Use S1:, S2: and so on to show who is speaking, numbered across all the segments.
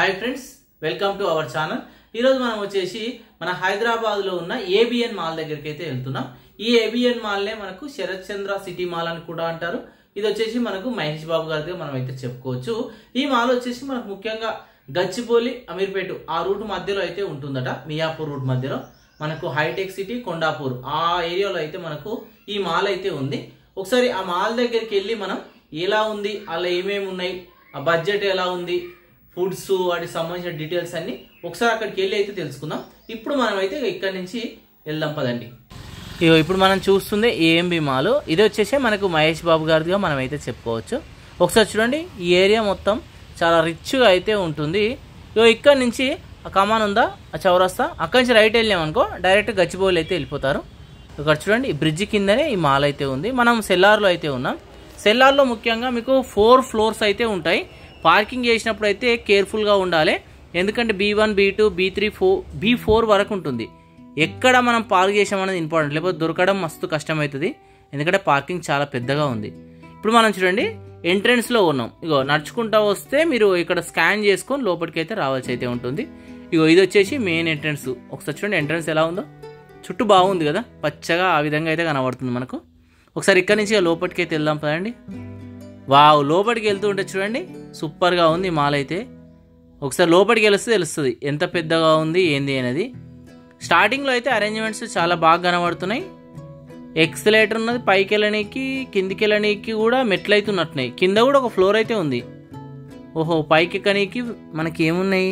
S1: hi friends welcome to our channel ఈరోజు మనం వచ్చేసి మన హైదరాబాద్లో ఉన్న ఏబిఎన్ మాల్ దగ్గరికి అయితే వెళ్తున్నాం ఈ ఏబిఎన్ మాల్నే మనకు శరత్ చంద్ర సిటీ మాల్ అని కూడా అంటారు ఇది వచ్చేసి మనకు మహేష్ బాబు గారిది మనం అయితే చెప్పుకోవచ్చు ఈ మాల్ వచ్చేసి మనకు ముఖ్యంగా గచ్చిబౌలి అమీర్పేట ఆ రూట్ మధ్యలో అయితే ఉంటుందట మియాపూర్ రూట్ మధ్యలో మనకు హైటెక్ సిటీ కొండాపూర్ ఆ ఏరియాలో అయితే మనకు ఈ మాల్ అయితే ఉంది ఒకసారి ఆ మాల్ దగ్గరికి వెళ్ళి మనం ఎలా ఉంది అలా ఏమేమి ఉన్నాయి ఆ బడ్జెట్ ఎలా ఉంది ఫుడ్స్ వాటికి సంబంధించిన డీటెయిల్స్ అన్ని ఒకసారి అక్కడికి వెళ్ళి అయితే తెలుసుకుందాం ఇప్పుడు మనం అయితే ఇక్కడి నుంచి వెళ్దాం పదండి ఇగో ఇప్పుడు మనం చూస్తుంది ఏఎంబి మాల్ ఇది వచ్చేసి మనకు మహేష్ బాబు గారిదిగా మనం అయితే చెప్పుకోవచ్చు ఒకసారి చూడండి ఈ ఏరియా మొత్తం చాలా రిచ్గా అయితే ఉంటుంది ఇగో ఇక్కడ నుంచి ఆ కమాన్ ఉందా ఆ చౌరస్తా అక్కడి నుంచి రైట్ వెళ్ళామనుకో డైరెక్ట్ గచ్చిబౌలి అయితే వెళ్ళిపోతారు ఇక్కడ చూడండి ఈ బ్రిడ్జ్ కిందనే ఈ మాల్ అయితే ఉంది మనం సెల్లార్లో అయితే ఉన్నాం సెల్లార్లో ముఖ్యంగా మీకు ఫోర్ ఫ్లోర్స్ అయితే ఉంటాయి పార్కింగ్ చేసినప్పుడు అయితే కేర్ఫుల్గా ఉండాలి ఎందుకంటే B one B two B three four B four వరకు ఉంటుంది ఎక్కడ మనం పార్క్ చేసామనేది ఇంపార్టెంట్ లేకపోతే దొరకడం మస్తు కష్టమవుతుంది ఎందుకంటే పార్కింగ్ చాలా పెద్దగా ఉంది ఇప్పుడు మనం చూడండి ఎంట్రన్స్లో ఉన్నాం ఇగో నడుచుకుంటా వస్తే మీరు ఇక్కడ స్కాన్ చేసుకొని లోపలికి అయితే రావాల్సి అయితే ఉంటుంది ఇగో ఇది వచ్చేసి మెయిన్ ఎంట్రన్స్ ఒకసారి చూడండి ఎంట్రన్స్ ఎలా ఉందో చుట్టూ బాగుంది కదా పచ్చగా ఆ విధంగా అయితే కనబడుతుంది మనకు ఒకసారి ఇక్కడ నుంచి ఇక లోపలికి అయితే వెళ్దాం పదండి వావ్ లోపలికి వెళ్తూ ఉంటే చూడండి సూపర్గా ఉంది ఈ మాల్ అయితే ఒకసారి లోపలికి వెళ్తే తెలుస్తుంది ఎంత పెద్దగా ఉంది ఏంది అనేది స్టార్టింగ్లో అయితే అరేంజ్మెంట్స్ చాలా బాగా కనబడుతున్నాయి ఎక్సలేటర్ ఉన్నది పైకి వెళ్ళనీకి కిందికి వెళ్ళనీకి కూడా మెట్లు అయితే ఉన్నట్టున్నాయి కింద కూడా ఒక ఫ్లోర్ అయితే ఉంది ఓహో పైకి ఎక్కనీకి మనకి ఏమున్నాయి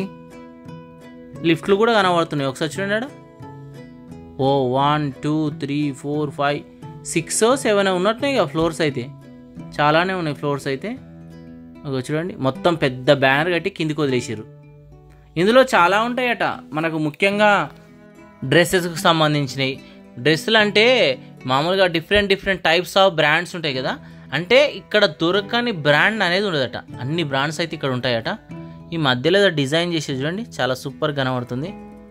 S1: లిఫ్ట్లు కూడా కనబడుతున్నాయి ఒకసారి చూడండి ఆడ ఓ one two three four five six seven ఉన్నట్టున్నాయి ఇక ఫ్లోర్స్ అయితే చాలానే ఉన్నాయి ఫ్లోర్స్ అయితే ఇగో చూడండి మొత్తం పెద్ద బ్యానర్ కట్టి కిందికి వదిలేసారు ఇందులో చాలా ఉంటాయట మనకు ముఖ్యంగా డ్రెస్సెస్కి సంబంధించినవి డ్రెస్సులు అంటే మామూలుగా different different types of brands ఉంటాయి కదా అంటే ఇక్కడ దొరకని బ్రాండ్ అనేది ఉండదట అన్ని బ్రాండ్స్ అయితే ఇక్కడ ఉంటాయట ఈ మధ్యలో ఏదో డిజైన్ చేసి చూడండి చాలా సూపర్ కనబడుతుంది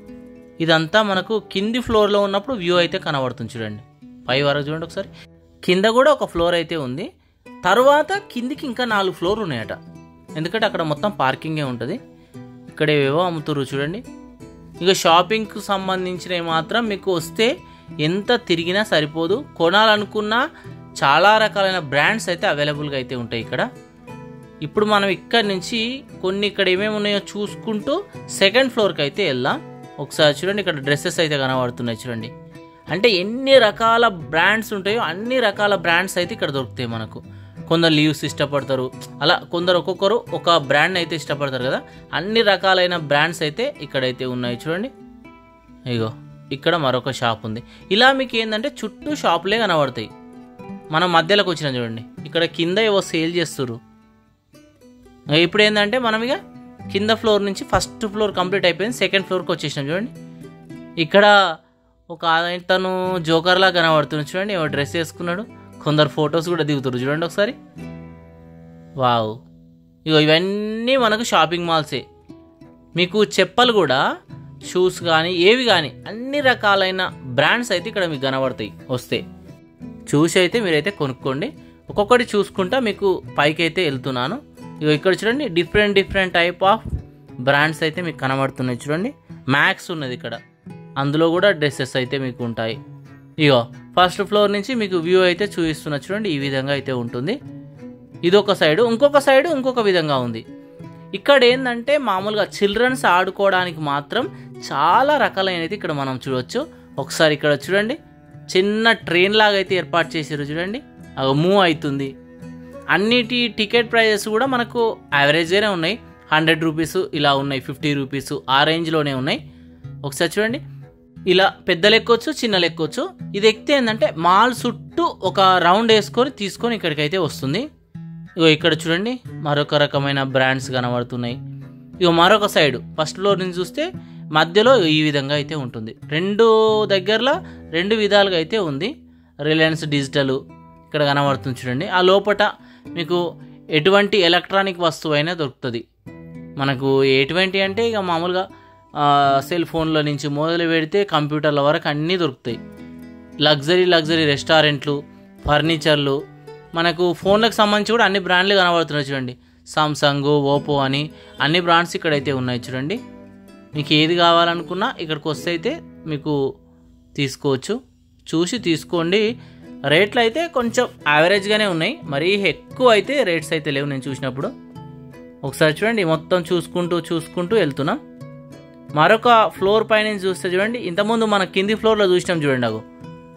S1: ఇదంతా మనకు కింది ఫ్లోర్లో ఉన్నప్పుడు వ్యూ అయితే కనబడుతుంది చూడండి పై వరకు చూడండి ఒకసారి కింద కూడా ఒక ఫ్లోర్ అయితే ఉంది తర్వాత కిందికి ఇంకా నాలుగు ఫ్లోర్ ఉన్నాయట ఎందుకంటే అక్కడ మొత్తం పార్కింగే ఉంటుంది ఇక్కడ ఏవేవో అమ్ముతుర్రు చూడండి ఇక షాపింగ్కి సంబంధించినవి మాత్రం మీకు వస్తే ఎంత తిరిగినా సరిపోదు కొనాలనుకున్న చాలా రకాలైన బ్రాండ్స్ అయితే అవైలబుల్గా అయితే ఉంటాయి ఇక్కడ ఇప్పుడు మనం ఇక్కడ నుంచి కొన్ని ఇక్కడ ఏమేమి ఉన్నాయో చూసుకుంటూ సెకండ్ ఫ్లోర్కి అయితే వెళ్దాం ఒకసారి చూడండి ఇక్కడ డ్రెస్సెస్ అయితే కనబడుతున్నాయి చూడండి అంటే ఎన్ని రకాల బ్రాండ్స్ ఉంటాయో అన్ని రకాల బ్రాండ్స్ అయితే ఇక్కడ దొరుకుతాయి మనకు కొందరు లీవ్స్ ఇష్టపడతారు అలా కొందరు ఒక్కొక్కరు ఒక బ్రాండ్ అయితే ఇష్టపడతారు కదా అన్ని రకాలైన బ్రాండ్స్ అయితే ఇక్కడైతే ఉన్నాయి చూడండి ఇగో ఇక్కడ మరొక షాప్ ఉంది ఇలా మీకు ఏంటంటే చుట్టూ షాపులే కనబడతాయి మనం మధ్యలోకి వచ్చిన చూడండి ఇక్కడ కింద ఏవో సేల్ చేస్తుర్రు ఇప్పుడు ఏంటంటే మనం ఇక కింద ఫ్లోర్ నుంచి ఫస్ట్ ఫ్లోర్ కంప్లీట్ అయిపోయింది సెకండ్ ఫ్లోర్కి వచ్చేసినాం చూడండి ఇక్కడ ఒక తను జోకర్లా కనబడుతున్నాడు చూడండి ఏమో డ్రెస్ వేసుకున్నాడు కొందరు ఫొటోస్ కూడా దిగుతారు చూడండి ఒకసారి వావ్ ఇగో ఇవన్నీ మనకు షాపింగ్ మాల్సే మీకు చెప్పలు కూడా షూస్ కానీ ఏవి కానీ అన్ని రకాలైన బ్రాండ్స్ అయితే ఇక్కడ మీకు కనబడతాయి వస్తే చూసి అయితే మీరైతే కొనుక్కోండి ఒక్కొక్కటి చూసుకుంటా మీకు పైకి అయితే వెళ్తున్నాను ఇగో ఇక్కడ చూడండి different different type of brands అయితే మీకు కనబడుతున్నాయి చూడండి మ్యాక్స్ ఉన్నది ఇక్కడ అందులో కూడా డ్రెస్సెస్ అయితే మీకు ఉంటాయి ఇగో ఫస్ట్ ఫ్లోర్ నుంచి మీకు వ్యూ అయితే చూపిస్తున్నా చూడండి ఈ విధంగా అయితే ఉంటుంది ఇది ఒక సైడు ఇంకొక సైడు ఇంకొక విధంగా ఉంది ఇక్కడ ఏంటంటే మామూలుగా చిల్డ్రన్స్ ఆడుకోవడానికి మాత్రం చాలా రకాలైనది ఇక్కడ మనం చూడవచ్చు ఒకసారి ఇక్కడ చూడండి చిన్న ట్రైన్ లాగా అయితే ఏర్పాటు చేసారు చూడండి అవి మూవ్ అవుతుంది అన్నిటి టికెట్ ప్రైజెస్ కూడా మనకు యావరేజ్గానే ఉన్నాయి హండ్రెడ్ రూపీస్ ఇలా ఉన్నాయి ఫిఫ్టీ రూపీస్ ఆ రేంజ్లోనే ఉన్నాయి ఒకసారి చూడండి ఇలా పెద్దలు ఎక్కొచ్చు చిన్నలు ఎక్కొచ్చు ఇది ఎక్కితే ఏంటంటే మాల్ చుట్టూ ఒక రౌండ్ వేసుకొని తీసుకొని ఇక్కడికైతే వస్తుంది ఇగో ఇక్కడ చూడండి మరొక రకమైన బ్రాండ్స్ కనబడుతున్నాయి ఇగో మరొక సైడ్ ఫస్ట్ ఫ్లోర్ నుంచి చూస్తే మధ్యలో ఈ విధంగా అయితే ఉంటుంది రెండు దగ్గరలో రెండు విధాలుగా అయితే ఉంది రిలయన్స్ డిజిటల్ ఇక్కడ కనబడుతుంది చూడండి ఆ లోపట మీకు ఎటువంటి ఎలక్ట్రానిక్ వస్తువు అయినా దొరుకుతుంది మనకు ఎటువంటి అంటే ఇక మామూలుగా సెల్ ఫోన్ల నుంచి మొదలు పెడితే కంప్యూటర్ల వరకు అన్నీ దొరుకుతాయి లగ్జరీ లగ్జరీ రెస్టారెంట్లు ఫర్నిచర్లు మనకు ఫోన్లకు సంబంధించి కూడా అన్ని బ్రాండ్లు కనబడుతున్నాయి చూడండి సామ్సంగ్ ఓపో అని అన్ని బ్రాండ్స్ ఇక్కడైతే ఉన్నాయి చూడండి మీకు ఏది కావాలనుకున్నా ఇక్కడికి వస్తే అయితే మీకు తీసుకోవచ్చు చూసి తీసుకోండి రేట్లు అయితే కొంచెం యావరేజ్గానే ఉన్నాయి మరీ ఎక్కువ అయితే రేట్స్ అయితే లేవు నేను చూసినప్పుడు ఒకసారి చూడండి మొత్తం చూసుకుంటూ చూసుకుంటూ వెళ్తున్నాం మరొక ఫ్లోర్ పైన చూస్తే చూడండి ఇంతకుముందు మన కింది ఫ్లోర్లో చూసినాం చూడండి అగు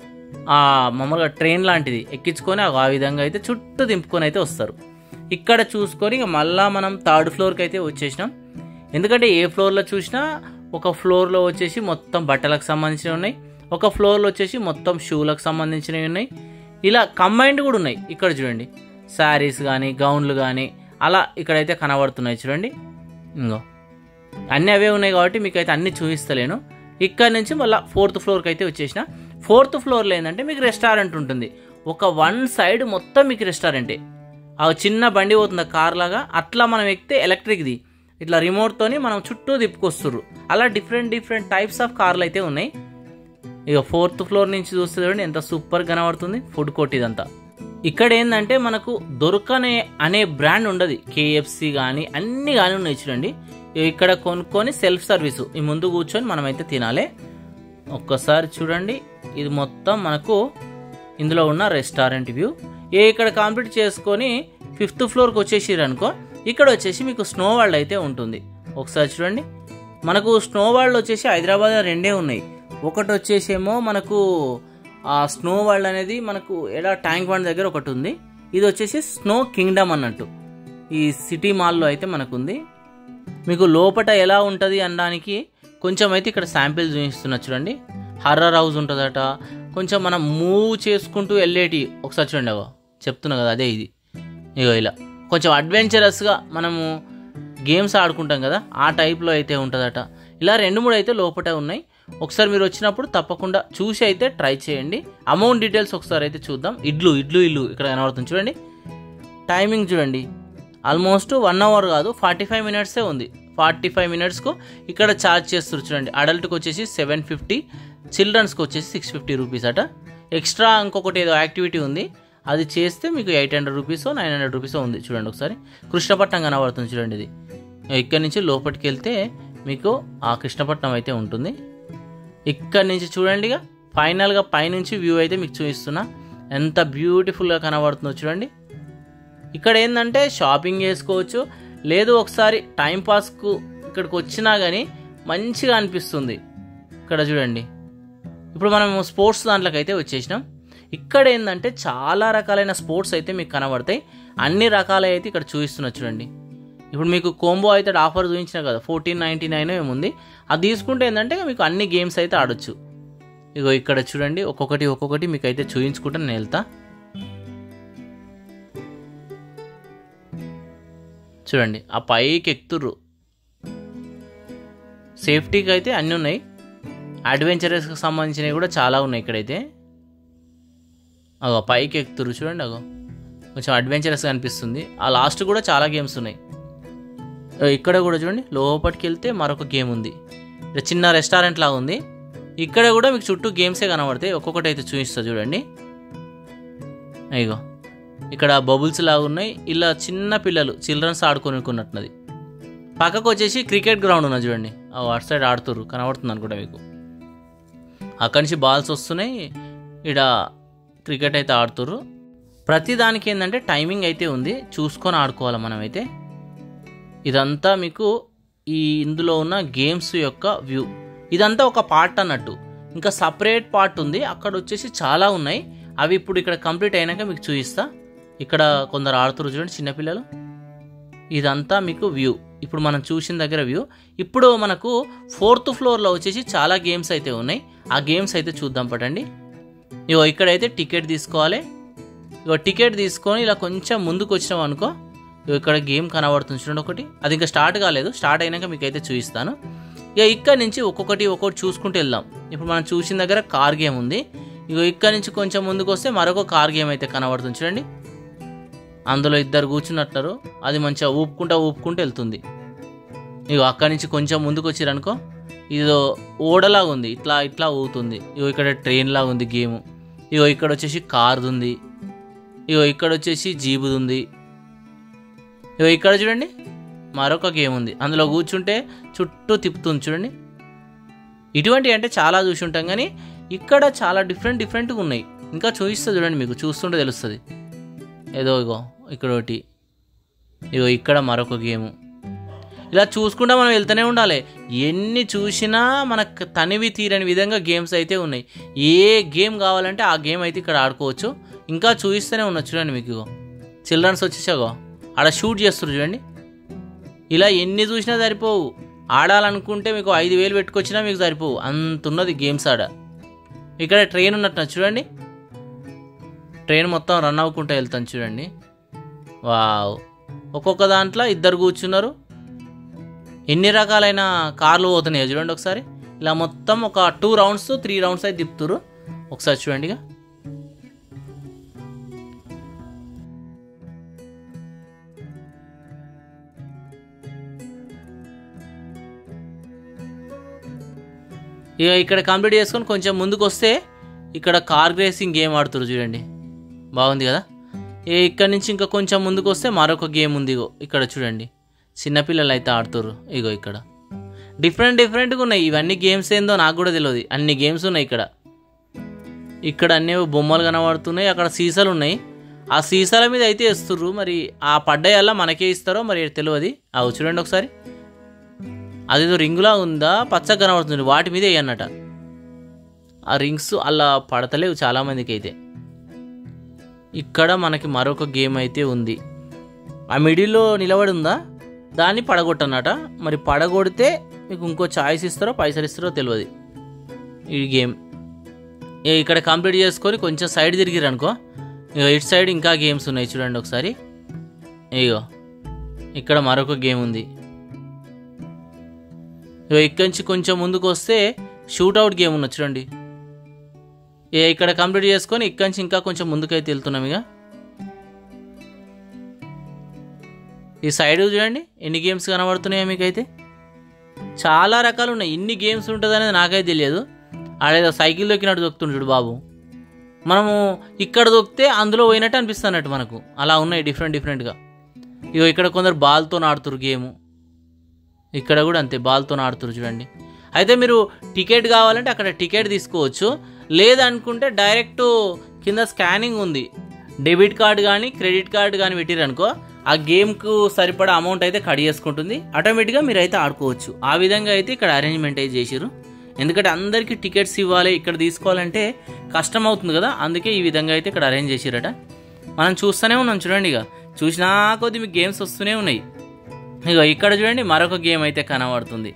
S1: ఆ మామూలుగా ట్రైన్ లాంటిది ఎక్కించుకొని ఆ విధంగా అయితే చుట్టూ దింపుకొని అయితే వస్తారు ఇక్కడ చూసుకొని ఇక మళ్ళా మనం థర్డ్ ఫ్లోర్కి అయితే వచ్చేసినాం ఎందుకంటే ఏ ఫ్లోర్లో చూసినా ఒక ఫ్లోర్లో వచ్చేసి మొత్తం బట్టలకు సంబంధించినవి ఉన్నాయి ఒక ఫ్లోర్లో వచ్చేసి మొత్తం షూలకు సంబంధించినవి ఉన్నాయి ఇలా కంబైన్డ్ కూడా ఉన్నాయి ఇక్కడ చూడండి శారీస్ కానీ గౌన్లు కానీ అలా ఇక్కడైతే కనబడుతున్నాయి చూడండి ఇంకో అన్నీ అవే ఉన్నాయి కాబట్టి మీకు అయితే అన్నీ చూపిస్తలేను ఇక్కడ నుంచి మళ్ళీ ఫోర్త్ ఫ్లోర్కి అయితే వచ్చేసిన ఫోర్త్ ఫ్లోర్లో ఏంటంటే మీకు రెస్టారెంట్ ఉంటుంది ఒక వన్ సైడ్ మొత్తం మీకు రెస్టారెంటే ఆ చిన్న బండి పోతుంది కార్ లాగా అట్లా మనం ఎక్కితే ఎలక్ట్రిక్ది ఇట్లా రిమోట్తోని మనం చుట్టూ తిప్పుకొస్తుర్రు అలా డిఫరెంట్ డిఫరెంట్ టైప్స్ ఆఫ్ కార్లు అయితే ఉన్నాయి ఇక ఫోర్త్ ఫ్లోర్ నుంచి చూస్తే చూడండి ఎంత సూపర్ కనబడుతుంది ఫుడ్ కోర్ట్ ఇదంతా ఇక్కడ ఏంటంటే మనకు దొరకనే అనే బ్రాండ్ ఉండదు కేఎఫ్సి కానీ అన్ని కానీ ఉన్నాయి చూడండి ఇక్కడ కొనుక్కొని సెల్ఫ్ సర్వీసు ఈ ముందు కూర్చొని మనమైతే తినాలి ఒక్కసారి చూడండి ఇది మొత్తం మనకు ఇందులో ఉన్న రెస్టారెంట్ వ్యూ ఏ ఇక్కడ కంప్లీట్ చేసుకొని ఫిఫ్త్ ఫ్లోర్కి వచ్చేసిరు అనుకో ఇక్కడ వచ్చేసి మీకు స్నో వరల్డ్ అయితే ఉంటుంది ఒకసారి చూడండి మనకు స్నో వరల్డ్ వచ్చేసి హైదరాబాద్ రెండే ఉన్నాయి ఒకటి వచ్చేసేమో మనకు ఆ స్నో వరల్డ్ అనేది మనకు ఎడా ట్యాంక్ బండ్ దగ్గర ఒకటి ఉంది ఇది వచ్చేసి స్నో కింగ్డమ్ అన్నట్టు ఈ సిటీ మాల్లో అయితే మనకు ఉంది మీకు లోపట ఎలా ఉంటుంది అనడానికి కొంచెం అయితే ఇక్కడ శాంపిల్ చూపిస్తున్నా చూడండి హర్రర్ హౌస్ ఉంటుందట కొంచెం మనం మూవ్ చేసుకుంటూ వెళ్ళేటి ఒకసారి చూడండి అగో చెప్తున్నా కదా అదే ఇది ఇగో ఇలా కొంచెం అడ్వెంచరస్గా మనము గేమ్స్ ఆడుకుంటాం కదా ఆ టైప్లో అయితే ఉంటుందట ఇలా రెండు మూడు అయితే లోపట ఉన్నాయి ఒకసారి మీరు వచ్చినప్పుడు తప్పకుండా చూసి అయితే ట్రై చేయండి అమౌంట్ డీటెయిల్స్ ఒకసారి అయితే చూద్దాం ఇడ్లు ఇడ్లు ఇల్లు ఇక్కడ కనబడుతుంది చూడండి టైమింగ్ చూడండి ఆల్మోస్ట్ వన్ అవర్ కాదు ఫార్టీ ఫైవ్ మినిట్సే ఉంది ఫార్టీ ఫైవ్ మినిట్స్కు ఇక్కడ ఛార్జ్ చేస్తారు చూడండి అడల్ట్కి వచ్చేసి సెవెన్ ఫిఫ్టీ చిల్డ్రన్స్కి వచ్చేసి సిక్స్ ఫిఫ్టీ రూపీస్ అట ఎక్స్ట్రా ఇంకొకటి ఏదో యాక్టివిటీ ఉంది అది చేస్తే మీకు ఎయిట్ హండ్రెడ్ రూపీసో నైన్ హండ్రెడ్ రూపీసో ఉంది చూడండి ఒకసారి కృష్ణపట్నం కనబడుతుంది చూడండి ఇది ఇక్కడి నుంచి లోపలికి వెళ్తే మీకు ఆ కృష్ణపట్నం అయితే ఉంటుంది ఇక్కడి నుంచి చూడండి ఇక ఫైనల్గా పైనుంచి వ్యూ అయితే మీకు చూపిస్తున్నా ఎంత బ్యూటిఫుల్గా కనబడుతుందో చూడండి ఇక్కడ ఏంటంటే షాపింగ్ చేసుకోవచ్చు లేదు ఒకసారి టైంపాస్కు ఇక్కడికి వచ్చినా కానీ మంచిగా అనిపిస్తుంది ఇక్కడ చూడండి ఇప్పుడు మనం స్పోర్ట్స్ దాంట్లోకి అయితే వచ్చేసినాం ఇక్కడ ఏంటంటే చాలా రకాలైన స్పోర్ట్స్ అయితే మీకు కనబడతాయి అన్ని రకాలైతే అయితే ఇక్కడ చూపిస్తున్నా చూడండి ఇప్పుడు మీకు కోంబో అయితే ఆఫర్ చూపించిన కదా ఫోర్టీన్ నైంటీ నైన్ ఏముంది అది తీసుకుంటే ఏంటంటే మీకు అన్ని గేమ్స్ అయితే ఆడొచ్చు ఇగో ఇక్కడ చూడండి ఒక్కొక్కటి ఒక్కొక్కటి మీకు అయితే చూపించుకుంటే నేను వెళ్తా చూడండి ఆ పైకి ఎక్కుతుర్రు సేఫ్టీకి అయితే అన్నీ ఉన్నాయి అడ్వెంచరస్కి సంబంధించినవి కూడా చాలా ఉన్నాయి ఇక్కడైతే అగో పైకి ఎక్కుతుర్రు చూడండి అగో కొంచెం అడ్వెంచరస్గా అనిపిస్తుంది ఆ లాస్ట్ కూడా చాలా గేమ్స్ ఉన్నాయి ఇక్కడ కూడా చూడండి లోపలికి వెళ్తే మరొక గేమ్ ఉంది ఇక్కడ చిన్న రెస్టారెంట్ లాగా ఉంది ఇక్కడ కూడా మీకు చుట్టూ గేమ్సే కనబడతాయి ఒక్కొక్కటి అయితే చూపిస్తా చూడండి అయ్యో ఇక్కడ బబుల్స్ లాగా ఉన్నాయి ఇలా చిన్న పిల్లలు చిల్డ్రన్స్ ఆడుకొనుకున్నట్టున్నది పక్కకు వచ్చేసి క్రికెట్ గ్రౌండ్ ఉన్నది చూడండి అటు సైడ్ ఆడుతుర్రు కనబడుతుంది అనుకుంటా మీకు అక్కడి నుంచి బాల్స్ వస్తున్నాయి ఇక్కడ క్రికెట్ అయితే ఆడుతుర్రు ప్రతి దానికి ఏంటంటే టైమింగ్ అయితే ఉంది చూసుకొని ఆడుకోవాలి మనమైతే ఇదంతా మీకు ఈ ఇందులో ఉన్న గేమ్స్ యొక్క వ్యూ ఇదంతా ఒక పార్ట్ అన్నట్టు ఇంకా సపరేట్ పార్ట్ ఉంది అక్కడ వచ్చేసి చాలా ఉన్నాయి అవి ఇప్పుడు ఇక్కడ కంప్లీట్ అయినాక మీకు చూపిస్తా ఇక్కడ కొందరు ఆడుతున్నారు చూడండి చిన్నపిల్లలు ఇదంతా మీకు వ్యూ ఇప్పుడు మనం చూసిన దగ్గర వ్యూ ఇప్పుడు మనకు ఫోర్త్ ఫ్లోర్లో వచ్చేసి చాలా గేమ్స్ అయితే ఉన్నాయి ఆ గేమ్స్ అయితే చూద్దాం పటండి ఇగో ఇక్కడైతే టికెట్ తీసుకోవాలి ఇగో టికెట్ తీసుకొని ఇలా కొంచెం ముందుకు వచ్చినాం అనుకో ఇగో ఇక్కడ గేమ్ కనబడుతుంది చూడండి ఒకటి అది ఇంకా స్టార్ట్ కాలేదు స్టార్ట్ అయినాక మీకు అయితే చూపిస్తాను ఇక ఇక్కడ నుంచి ఒక్కొక్కటి ఒక్కొక్కటి చూసుకుంటూ వెళ్దాం ఇప్పుడు మనం చూసిన దగ్గర కార్ గేమ్ ఉంది ఇగో ఇక్కడ నుంచి కొంచెం ముందుకు వస్తే మరొక కార్ గేమ్ అయితే కనబడుతుంది చూడండి అందులో ఇద్దరు కూర్చున్నట్టారు అది మంచిగా ఊపుకుంటా ఊపుకుంటూ వెళ్తుంది ఇగో అక్కడి నుంచి కొంచెం ముందుకు వచ్చిరనుకో ఇదో ఓడలాగా ఉంది ఇట్లా ఇట్లా ఊగుతుంది ఇగో ఇక్కడ ట్రైన్ లాగా ఉంది గేమ్ ఇగో ఇక్కడ వచ్చేసి కార్ది ఉంది ఇగో ఇక్కడ వచ్చేసి జీబుది ఉంది ఇగో ఇక్కడ చూడండి మరొక గేమ్ ఉంది అందులో కూర్చుంటే చుట్టూ తిప్పుతుంది చూడండి ఇటువంటి అంటే చాలా చూసి ఉంటాం కానీ ఇక్కడ చాలా డిఫరెంట్ డిఫరెంట్గా ఉన్నాయి ఇంకా చూపిస్తుంది చూడండి మీకు చూస్తుంటే తెలుస్తుంది ఏదో ఇగో ఇక్కడ ఒకటి ఇగో ఇక్కడ మరొక గేము ఇలా చూసుకుంటా మనం వెళ్తూనే ఉండాలి ఎన్ని చూసినా మనకు తనివి తీరని విధంగా గేమ్స్ అయితే ఉన్నాయి ఏ గేమ్ కావాలంటే ఆ గేమ్ అయితే ఇక్కడ ఆడుకోవచ్చు ఇంకా చూపిస్తూనే ఉన్నా చూడండి మీకు ఇగో చిల్డ్రన్స్ వచ్చేసాగో ఆడ షూట్ చేస్తారు చూడండి ఇలా ఎన్ని చూసినా సరిపోవు ఆడాలనుకుంటే మీకు ఐదు వేలు పెట్టుకొచ్చినా మీకు సరిపోవు అంత ఉన్నది గేమ్స్ ఆడ ఇక్కడ ట్రైన్ ఉన్నట్టు చూడండి ట్రైన్ మొత్తం రన్ అవ్వకుండా వెళ్తాను చూడండి వావ్ ఒక్కొక్క దాంట్లో ఇద్దరు కూర్చున్నారు ఎన్ని రకాలైన కార్లు పోతున్నాయో చూడండి ఒకసారి ఇలా మొత్తం ఒక టూ రౌండ్స్ త్రీ రౌండ్స్ అయితే తిప్పుతురు ఒకసారి చూడండి ఇక ఇక ఇక్కడ కంప్లీట్ చేసుకొని కొంచెం ముందుకు వస్తే ఇక్కడ కార్ రేసింగ్ గేమ్ ఆడుతురు చూడండి బాగుంది కదా ఏ ఇక్కడ నుంచి ఇంకా కొంచెం ముందుకు వస్తే మరొక గేమ్ ఉంది ఇగో ఇక్కడ చూడండి చిన్నపిల్లలు అయితే ఆడుతురు ఇగో ఇక్కడ డిఫరెంట్ డిఫరెంట్గా ఉన్నాయి ఇవన్నీ గేమ్స్ ఏందో నాకు కూడా తెలియదు అన్ని గేమ్స్ ఉన్నాయి ఇక్కడ ఇక్కడ అన్ని బొమ్మలు కనబడుతున్నాయి అక్కడ సీసాలు ఉన్నాయి ఆ సీసాల మీద అయితే ఇస్తుర్రు మరి ఆ పడ్డాయల్లా మనకే ఇస్తారో మరి తెలియదు అవి చూడండి ఒకసారి అదేదో రింగులా ఉందా పచ్చగా కనబడుతుంది వాటి మీద అన్నట ఆ రింగ్స్ అలా పడతలేవు చాలామందికి అయితే ఇక్కడ మనకి మరొక గేమ్ అయితే ఉంది ఆ మిడిల్లో నిలబడి ఉందా దాన్ని పడగొట్టనట మరి పడగొడితే మీకు ఇంకో ఛాయిస్ ఇస్తారో పైసలు ఇస్తారో తెలియదు ఈ గేమ్ ఇక ఇక్కడ కంప్లీట్ చేసుకొని కొంచెం సైడ్ తిరిగిరు అనుకో ఇక ఇటు సైడ్ ఇంకా గేమ్స్ ఉన్నాయి చూడండి ఒకసారి ఇగో ఇక్కడ మరొక గేమ్ ఉంది ఇక ఇక్కడి నుంచి కొంచెం ముందుకు వస్తే షూట్అవుట్ గేమ్ ఉన్నది చూడండి ఇక ఇక్కడ కంప్లీట్ చేసుకొని ఇక్కడి నుంచి ఇంకా కొంచెం ముందుకైతే వెళ్తున్నాం ఇక ఈ సైడ్ చూడండి ఎన్ని గేమ్స్ కనబడుతున్నాయో మీకైతే చాలా రకాలు ఉన్నాయి ఇన్ని గేమ్స్ ఉంటుంది అనేది నాకైతే తెలియదు ఆడేదో సైకిల్ దొక్కినట్టు దొక్కుతుంటాడు బాబు మనము ఇక్కడ దొక్కితే అందులో పోయినట్టు అనిపిస్తున్నట్టు మనకు అలా ఉన్నాయి డిఫరెంట్ డిఫరెంట్గా ఇగో ఇక్కడ కొందరు బాల్తో ఆడుతురు గేము ఇక్కడ కూడా అంతే బాల్తో ఆడుతురు చూడండి అయితే మీరు టికెట్ కావాలంటే అక్కడ టికెట్ తీసుకోవచ్చు లేదనుకుంటే డైరెక్ట్ కింద స్కానింగ్ ఉంది డెబిట్ కార్డు కానీ క్రెడిట్ కార్డు కానీ పెట్టిరనుకో ఆ గేమ్కు సరిపడా అమౌంట్ అయితే కట్ చేసుకుంటుంది ఆటోమేటిక్గా మీరు అయితే ఆడుకోవచ్చు ఆ విధంగా అయితే ఇక్కడ అరేంజ్మెంట్ అయితే చేసిరు ఎందుకంటే అందరికీ టికెట్స్ ఇవ్వాలి ఇక్కడ తీసుకోవాలంటే కష్టం అవుతుంది కదా అందుకే ఈ విధంగా అయితే ఇక్కడ అరేంజ్ చేసిరట మనం చూస్తూనే ఉన్నాం చూడండి ఇక చూసినా కొద్ది మీకు గేమ్స్ వస్తూనే ఉన్నాయి ఇక ఇక్కడ చూడండి మరొక గేమ్ అయితే కనబడుతుంది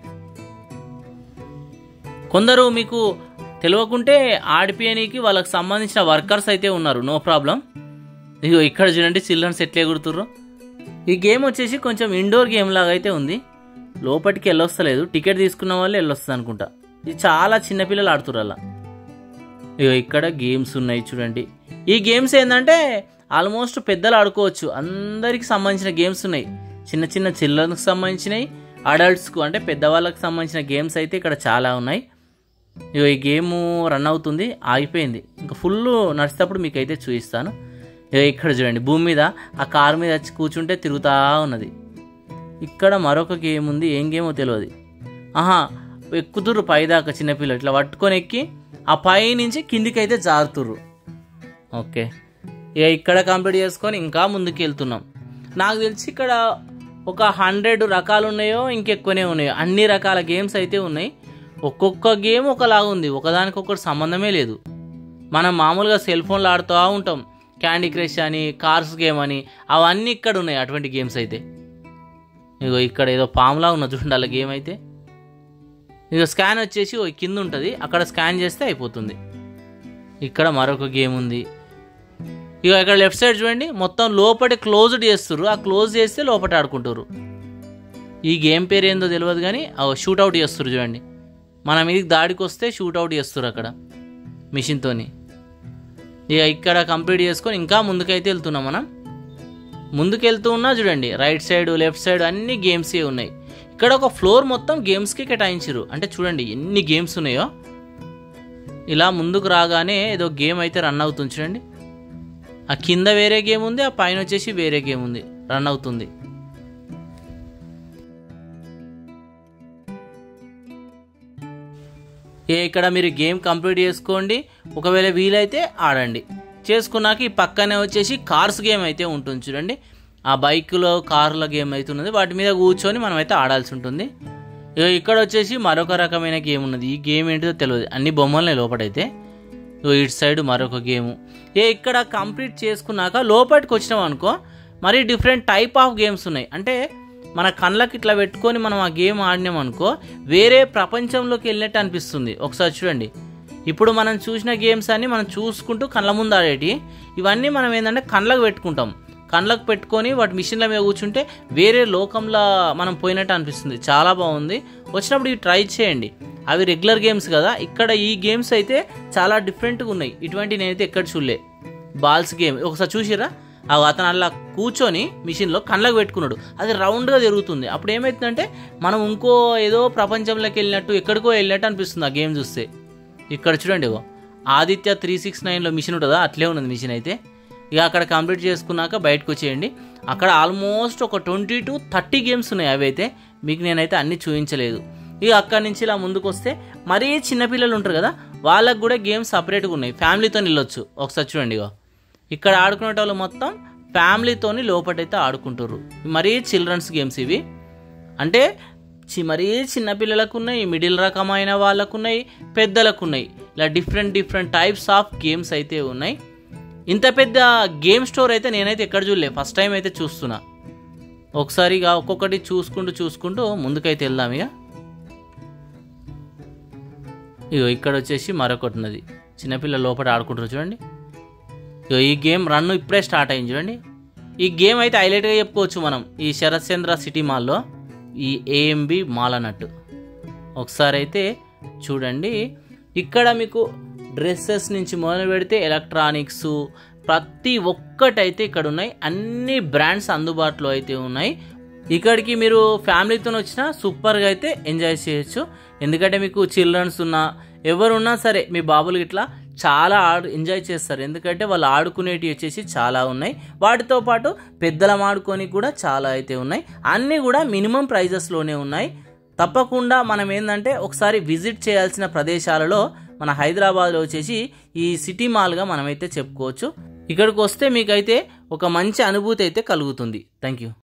S1: కొందరు మీకు తెలియకుంటే ఆడిపియనీకి వాళ్ళకి సంబంధించిన వర్కర్స్ అయితే ఉన్నారు నో ప్రాబ్లం ఇగో ఇక్కడ చూడండి చిల్డ్రన్స్ ఎట్లా ఎగురుతుర్రు ఈ గేమ్ వచ్చేసి కొంచెం ఇండోర్ గేమ్ లాగా అయితే ఉంది లోపలికి వెళ్ళొస్తలేదు టికెట్ తీసుకున్న వాళ్ళు వెళ్ళొస్తుంది అనుకుంటా ఇది చాలా చిన్నపిల్లలు ఆడుతుర్రు అలా ఇగో ఇక్కడ గేమ్స్ ఉన్నాయి చూడండి ఈ గేమ్స్ ఏంటంటే ఆల్మోస్ట్ పెద్దలు ఆడుకోవచ్చు అందరికి సంబంధించిన గేమ్స్ ఉన్నాయి చిన్న చిన్న చిల్డ్రన్స్కి సంబంధించినవి అడల్ట్స్కు అంటే పెద్దవాళ్ళకి సంబంధించిన గేమ్స్ అయితే ఇక్కడ చాలా ఉన్నాయి ఇగో ఈ గేమ్ రన్ అవుతుంది ఆగిపోయింది ఇంకా ఫుల్ నడిచేటప్పుడు మీకు అయితే చూపిస్తాను ఇగో ఇక్కడ చూడండి భూమి మీద ఆ కారు మీద వచ్చి కూర్చుంటే తిరుగుతూ ఉన్నది ఇక్కడ మరొక గేమ్ ఉంది ఏం గేమో తెలియదు ఆహా ఎక్కుతుర్రు పైదాకా చిన్నపిల్లలు ఇట్లా పట్టుకొని ఎక్కి ఆ పై నుంచి కిందికి అయితే జారుతుర్రు ఓకే ఇక ఇక్కడ కంప్లీట్ చేసుకొని ఇంకా ముందుకు వెళ్తున్నాం నాకు తెలిసి ఇక్కడ ఒక హండ్రెడ్ రకాలు ఉన్నాయో ఇంకెక్కువనే ఉన్నాయో అన్ని రకాల గేమ్స్ అయితే ఉన్నాయి ఒక్కొక్క గేమ్ ఒకలాగా ఉంది ఒకదానికొకటి సంబంధమే లేదు మనం మామూలుగా సెల్ ఫోన్లో ఆడుతూ ఉంటాం క్యాండీ క్రష్ అని కార్స్ గేమ్ అని అవన్నీ ఇక్కడ ఉన్నాయి అటువంటి గేమ్స్ అయితే ఇగో ఇక్కడ ఏదో పాములా ఉన్న చూడండి అలా గేమ్ అయితే ఇక స్కాన్ వచ్చేసి ఓ కింద ఉంటుంది అక్కడ స్కాన్ చేస్తే అయిపోతుంది ఇక్కడ మరొక గేమ్ ఉంది ఇక ఇక్కడ లెఫ్ట్ సైడ్ చూడండి మొత్తం లోపటి క్లోజ్డ్ చేస్తారు ఆ క్లోజ్ చేస్తే లోపట ఆడుకుంటారు ఈ గేమ్ పేరు ఏందో తెలియదు కానీ షూట్అవుట్ చేస్తారు చూడండి మన మీదకి దాడికి వస్తే షూట్అవుట్ చేస్తారు అక్కడ మిషన్తోని ఇక ఇక్కడ కంప్లీట్ చేసుకొని ఇంకా ముందుకైతే వెళ్తున్నాం మనం ముందుకు వెళ్తూ ఉన్నా చూడండి రైట్ సైడ్ లెఫ్ట్ సైడ్ అన్ని గేమ్సే ఉన్నాయి ఇక్కడ ఒక ఫ్లోర్ మొత్తం గేమ్స్కి కేటాయించారు అంటే చూడండి ఎన్ని గేమ్స్ ఉన్నాయో ఇలా ముందుకు రాగానే ఏదో గేమ్ అయితే రన్ అవుతుంది చూడండి ఆ కింద వేరే గేమ్ ఉంది ఆ పైన వచ్చేసి వేరే గేమ్ ఉంది రన్ అవుతుంది ఏ ఇక్కడ మీరు గేమ్ కంప్లీట్ చేసుకోండి ఒకవేళ వీలైతే ఆడండి చేసుకున్నాక ఈ పక్కనే వచ్చేసి కార్స్ గేమ్ అయితే ఉంటుంది చూడండి ఆ బైకులో కార్ల గేమ్ అయితే ఉన్నది వాటి మీద కూర్చొని మనం అయితే ఆడాల్సి ఉంటుంది ఇగో ఇక్కడ వచ్చేసి మరొక రకమైన గేమ్ ఉన్నది ఈ గేమ్ ఏంటిదో తెలియదు అన్ని బొమ్మలనే లోపటైతే ఇగో ఇటు సైడ్ మరొక గేము ఏ ఇక్కడ కంప్లీట్ చేసుకున్నాక లోపలికి వచ్చినాం అనుకో మరి డిఫరెంట్ టైప్ ఆఫ్ గేమ్స్ ఉన్నాయి అంటే మన కళ్ళకి ఇట్లా పెట్టుకొని మనం ఆ గేమ్ ఆడినాం అనుకో వేరే ప్రపంచంలోకి వెళ్ళినట్టు అనిపిస్తుంది ఒకసారి చూడండి ఇప్పుడు మనం చూసిన గేమ్స్ అన్ని మనం చూసుకుంటూ కళ్ళ ముందు ఆడేటి ఇవన్నీ మనం ఏంటంటే కళ్ళకు పెట్టుకుంటాం కళ్ళకు పెట్టుకొని వాటి మిషన్ల మీద కూర్చుంటే వేరే లోకంలో మనం పోయినట్టు అనిపిస్తుంది చాలా బాగుంది వచ్చినప్పుడు ఇవి ట్రై చేయండి అవి రెగ్యులర్ గేమ్స్ కదా ఇక్కడ ఈ గేమ్స్ అయితే చాలా డిఫరెంట్గా ఉన్నాయి ఇటువంటి నేనైతే ఎక్కడ చూడలే బాల్స్ గేమ్ ఒకసారి చూసిరా ఆ అతను అలా కూర్చొని మిషన్లో కళ్ళకు పెట్టుకున్నాడు అది రౌండ్గా తిరుగుతుంది అప్పుడు ఏమవుతుందంటే మనం ఇంకో ఏదో ప్రపంచంలోకి వెళ్ళినట్టు ఎక్కడికో వెళ్ళినట్టు అనిపిస్తుంది ఆ గేమ్ చూస్తే ఇక్కడ చూడండి ఇగో ఆదిత్య త్రీ సిక్స్ నైన్లో మిషన్ ఉంటుందా అట్లే ఉన్నది మిషన్ అయితే ఇక అక్కడ కంప్లీట్ చేసుకున్నాక బయటకు వచ్చేయండి అక్కడ ఆల్మోస్ట్ ఒక ట్వంటీ టు థర్టీ గేమ్స్ ఉన్నాయి అవి అయితే మీకు నేనైతే అన్ని చూపించలేదు ఇక అక్కడి నుంచి ఇలా ముందుకు వస్తే మరీ చిన్నపిల్లలు ఉంటారు కదా వాళ్ళకు కూడా గేమ్స్ సపరేట్గా ఉన్నాయి ఫ్యామిలీతో వెళ్ళొచ్చు ఒకసారి చూడండి ఇగో ఇక్కడ ఆడుకునే వాళ్ళు మొత్తం ఫ్యామిలీతోని లోపటైతే ఆడుకుంటారు మరీ చిల్డ్రన్స్ గేమ్స్ ఇవి అంటే చి మరీ చిన్నపిల్లలకు ఉన్నాయి మిడిల్ రకమైన వాళ్ళకు ఉన్నాయి పెద్దలకు ఉన్నాయి ఇలా different different types of games అయితే ఉన్నాయి ఇంత పెద్ద గేమ్ స్టోర్ అయితే నేనైతే ఎక్కడ చూడలే ఫస్ట్ టైం అయితే చూస్తున్నా ఒకసారి ఇక ఒక్కొక్కటి చూసుకుంటూ చూసుకుంటూ ముందుకైతే వెళ్దాం ఇక ఇగో ఇక్కడ వచ్చేసి మరొకటి ఉన్నది చిన్నపిల్లలు లోపల ఆడుకుంటారు చూడండి ఇగో ఈ గేమ్ రన్ ఇప్పుడే స్టార్ట్ అయింది చూడండి ఈ గేమ్ అయితే హైలైట్గా చెప్పుకోవచ్చు మనం ఈ శరత్ చంద్ర సిటీ మాల్లో ఈ ఏఎంబి మాల్ అన్నట్టు ఒకసారి అయితే చూడండి ఇక్కడ మీకు డ్రెస్సెస్ నుంచి మొదలు పెడితే ఎలక్ట్రానిక్స్ ప్రతి ఒక్కటైతే ఇక్కడ ఉన్నాయి అన్ని బ్రాండ్స్ అందుబాటులో అయితే ఉన్నాయి ఇక్కడికి మీరు ఫ్యామిలీతో వచ్చినా సూపర్గా అయితే ఎంజాయ్ చేయొచ్చు ఎందుకంటే మీకు చిల్డ్రన్స్ ఉన్నా ఎవరున్నా సరే మీ బాబులు ఇట్లా చాలా ఆడు ఎంజాయ్ చేస్తారు ఎందుకంటే వాళ్ళు ఆడుకునేటివి వచ్చేసి చాలా ఉన్నాయి వాటితో పాటు పెద్దలం ఆడుకొని కూడా చాలా అయితే ఉన్నాయి అన్నీ కూడా మినిమం ప్రైజెస్లోనే ఉన్నాయి తప్పకుండా మనం ఏంటంటే ఒకసారి విజిట్ చేయాల్సిన ప్రదేశాలలో మన హైదరాబాద్లో వచ్చేసి ఈ సిటీ మాల్గా మనమైతే చెప్పుకోవచ్చు ఇక్కడికి వస్తే మీకైతే ఒక మంచి అనుభూతి అయితే కలుగుతుంది థ్యాంక్ యూ